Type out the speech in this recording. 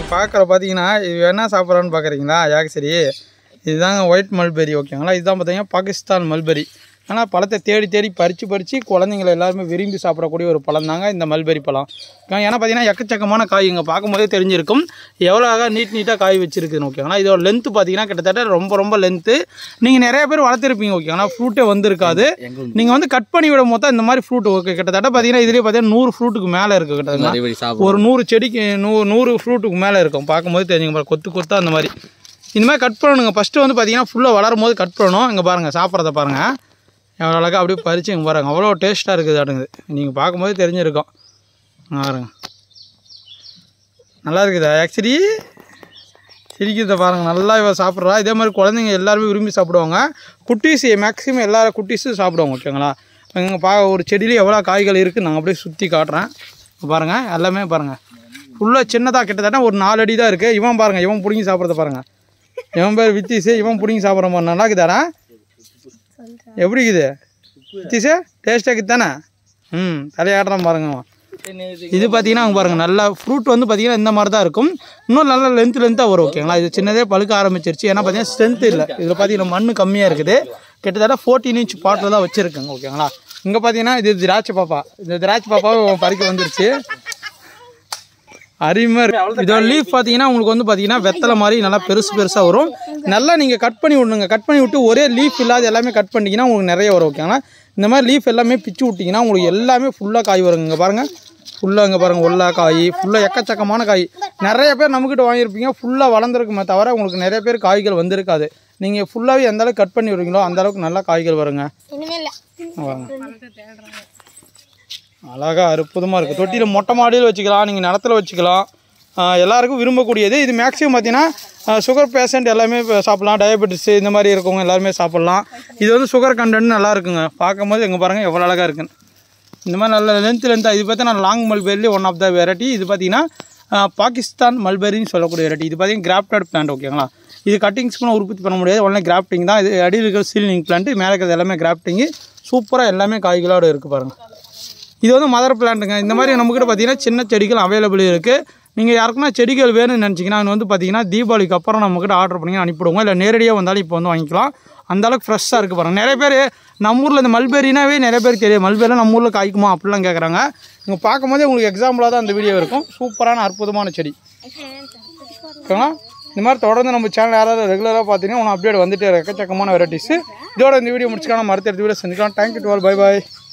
பார்க்குற பார்த்தீங்கன்னா இது என்ன சாப்பிட்றான்னு பார்க்குறீங்களா யாக சரி இதுதாங்க ஒயிட் மல்பெரி ஓகேங்களா இதுதான் பார்த்தீங்கன்னா பாகிஸ்தான் மல்பெரி ஆனால் பழத்தை தேடி தேடி பறித்து பறித்து குழந்தைங்களை எல்லாருமே விரும்பி சாப்பிடக்கூடிய ஒரு பழம் தாங்க இந்த மல்பெரி பழம் ஏன்னா பார்த்தீங்கன்னா எக்கச்சக்கமான காய் இங்கே பார்க்கும்போதே தெரிஞ்சிருக்கும் எவ்வளோ அழகாக நீட் நீட்டாக காய் வச்சிருக்குன்னு ஓகேங்களா இதோட லென்த்து பார்த்தீங்கன்னா கிட்டத்தட்ட ரொம்ப ரொம்ப லென்த்து நீங்கள் நிறைய பேர் வளர்த்துருப்பீங்க ஓகேங்களா ஃப்ரூட்டே வந்திருக்காது நீங்கள் வந்து கட் பண்ணி விடும் போது இந்த மாதிரி ஃப்ரூட் ஓகே கிட்டத்தட்ட பார்த்தீங்கன்னா இதுலேயே பார்த்தீங்கன்னா நூறு ஃப்ரூட்டுக்கு மேலே இருக்குது கிட்டத்தட்ட நிறைய பேர் சாப்பிடும் ஒரு நூறு செடிக்கு நூறு நூறு ஃப்ரூட்டுக்கு மேலே இருக்கும் பார்க்கும்போது தெரிஞ்சுங்க பாருங்க கொத்து கொத்தா அந்த மாதிரி இந்த மாதிரி கட் பண்ணணுங்க ஃபஸ்ட்டு வந்து பார்த்தீங்கன்னா ஃபுல்லாக வளரும் போது கட் பண்ணணும் இங்கே பாருங்கள் சாப்பிட்றத பாருங்கள் எவ்வளோ அழகாக அப்படியே பறிச்சு இங்கே பாருங்க அவ்வளோ டேஸ்ட்டாக இருக்குது அடுங்குது நீங்கள் பார்க்கும்போது தெரிஞ்சிருக்கும் இங்க பாருங்க நல்லா இருக்குதா ஆக்சுவலி சிரிக்கிறத பாருங்க நல்லா இவ சாப்பிட்றா இதே மாதிரி குழந்தைங்க எல்லாருமே விரும்பி சாப்பிடுவாங்க குட்டீஸ் மேக்ஸிமம் எல்லா குட்டீஸும் சாப்பிடுவாங்க ஓகேங்களா இங்கே பா ஒரு செடியில எவ்வளோ காய்கள் இருக்குது நாங்கள் அப்படியே சுற்றி காட்டுறேன் இங்க பாருங்க எல்லாமே பாருங்கள் ஃபுல்லாக சின்னதாக கிட்டத்தட்ட ஒரு நாலு அடி தான் இருக்குது இவன் பாருங்கள் இவன் பிடிங்கி சாப்பிட்றத பாருங்கள் இவன் பேர் வித்தீஸு இவன் பிடிங்கி சாப்பிட்ற மாதிரி நல்லா இருக்குதாடா எப்படி இருக்குது வித்தீஸு டேஸ்ட்டாக இருக்குது தானே ம் தலையாடுறான் பாருங்க அவன். இது பார்த்தீங்கன்னா அங்கே பாருங்கள் நல்லா ஃப்ரூட் வந்து பார்த்தீங்கன்னா இந்த மாதிரி தான் இருக்கும் இன்னும் நல்லா லென்த் லென்த்தாக வரும் ஓகேங்களா இது சின்னதே பழுக்க ஆரம்பிச்சிருச்சு ஏன்னா பார்த்தீங்கன்னா ஸ்ட்ரென்த் இல்லை இதில் பார்த்தீங்கன்னா மண் கம்மியாக இருக்குது கிட்டத்தட்ட ஃபோர்டீன் இன்ச் பாட்டில் தான் வச்சுருக்கேங்க ஓகேங்களா இங்கே பார்த்தீங்கன்னா இது திராட்சை பாப்பா இந்த திராட்சை பாப்பாவை பறிக்க வந்துருச்சு அருமையாக இருக்கு இதோட லீஃப் பார்த்தீங்கன்னா உங்களுக்கு வந்து பார்த்தீங்கன்னா வெத்தலை மாதிரி நல்லா பெருசு பெருசாக வரும் நல்லா நீங்கள் கட் பண்ணி விடணுங்க கட் பண்ணி விட்டு ஒரே லீஃப் இல்லாத எல்லாமே கட் பண்ணிட்டீங்கன்னா உங்களுக்கு நிறைய வரும் ஓகேங்களா இந்த மாதிரி லீஃப் எல்லாமே பிச்சு விட்டிங்கன்னா உங்களுக்கு எல்லாமே ஃபுல்லாக காய் வருங்க இங்கே பாருங்கள் ஃபுல்லாக இங்கே பாருங்கள் உள்ளா காய் ஃபுல்லாக எக்கச்சக்கமான காய் நிறைய பேர் நம்மக்கிட்ட வாங்கியிருப்பீங்க ஃபுல்லாக வளர்ந்துருக்குமே தவிர உங்களுக்கு நிறைய பேர் காய்கள் வந்திருக்காது நீங்கள் ஃபுல்லாகவே எந்த அளவுக்கு கட் பண்ணி விடுறீங்களோ அந்த அளவுக்கு நல்லா காய்கள் வருங்க வாங்க அழகா அற்புதமாக இருக்குது தொட்டியில் மொட்டை மாடியில் வச்சுக்கலாம் நீங்கள் நிலத்துல வச்சுக்கலாம் ஆஹ் எல்லாருக்கும் விரும்பக்கூடியது இது மேக்ஸிமம் பார்த்தீங்கன்னா சுகர் பேஷண்ட் எல்லாமே இப்ப சாப்பிட்லாம் டயபெட்டிஸ் இந்த மாதிரி இருக்கவங்க எல்லாருமே சாப்பிட்லாம் இது வந்து சுகர் கண்டென்ட் நல்லா இருக்குங்க பார்க்கும்போது எங்கே பாருங்கள் எவ்வளோ அழகாக இருக்குன்னு இந்த மாதிரி நல்ல லென்த் லென்த்தாக இது பார்த்தீங்கன்னா லாங் மல்பெரிலே ஒன் ஆஃப் த வெரைட்டி இது பார்த்தீங்கன்னா ஆஹ் பாகிஸ்தான் மல்பெரின்னு சொல்லக்கூடிய வெரைட்டி இது பார்த்தீங்கன்னா கிராஃப்டட் பிளான்ட் ஓகேங்களா இது கட்டிங்ஸ்க்குலாம் உற்பத்தி பண்ண முடியாது உடனே கிராஃப்டிங் தான் இது அடியில் இருக்கிற சீலிங் பிளான்ட் மேலே இருக்கிறது எல்லாமே கிராஃப்டிங்கு சூப்பராக எல்லாமே காய்களோட இருக்குது பாருங்கள் இது வந்து மதர் பிளான்ட்டுங்க இந்த மாதிரி நம்மக்கிட்ட பார்த்தீங்கன்னா சின்ன செடிகள் அவைலபிள் இருக்குது நீங்கள் யாருக்குன்னா செடிகள் வேணும்னு நினச்சிங்கன்னா அது வந்து பார்த்தீங்கன்னா தீபாவளிக்கு அப்புறம் நம்மக்கிட்ட ஆர்டர் பண்ணி அனுப்பிவிடுவோம் இல்லை நேரடியாக வந்தாலும் இப்போ வந்து வாங்கிக்கலாம் அந்த அளவுக்கு ஃப்ரெஷ்ஷாக இருக்குது பாருங்கள் நிறைய பேர் நம்ம ஊரில் இந்த மல்பெரினாவே நிறைய பேருக்கு தெரியும் மல்பெரிலாம் நம்ம ஊரில் காய்க்குமா அப்படிலாம் கேட்குறாங்க இங்கே பார்க்கும்போதே உங்களுக்கு எக்ஸாம்பிளாக தான் அந்த வீடியோ இருக்கும் சூப்பரான அற்புதமான செடி ஓகேங்களா இந்த மாதிரி தொடர்ந்து நம்ம சேனல் யாராவது ரெகுலராக பார்த்தீங்கன்னா உனக்கு அப்டேட் வந்துட்டு எக்கச்சக்கமான வெரைட்டிஸு இதோட இந்த வீடியோ முடிச்சுக்கலாம் மறுத்த வீடியோ செஞ்சுக்கலாம் தேங்க்யூ டுவெல் பை பாய்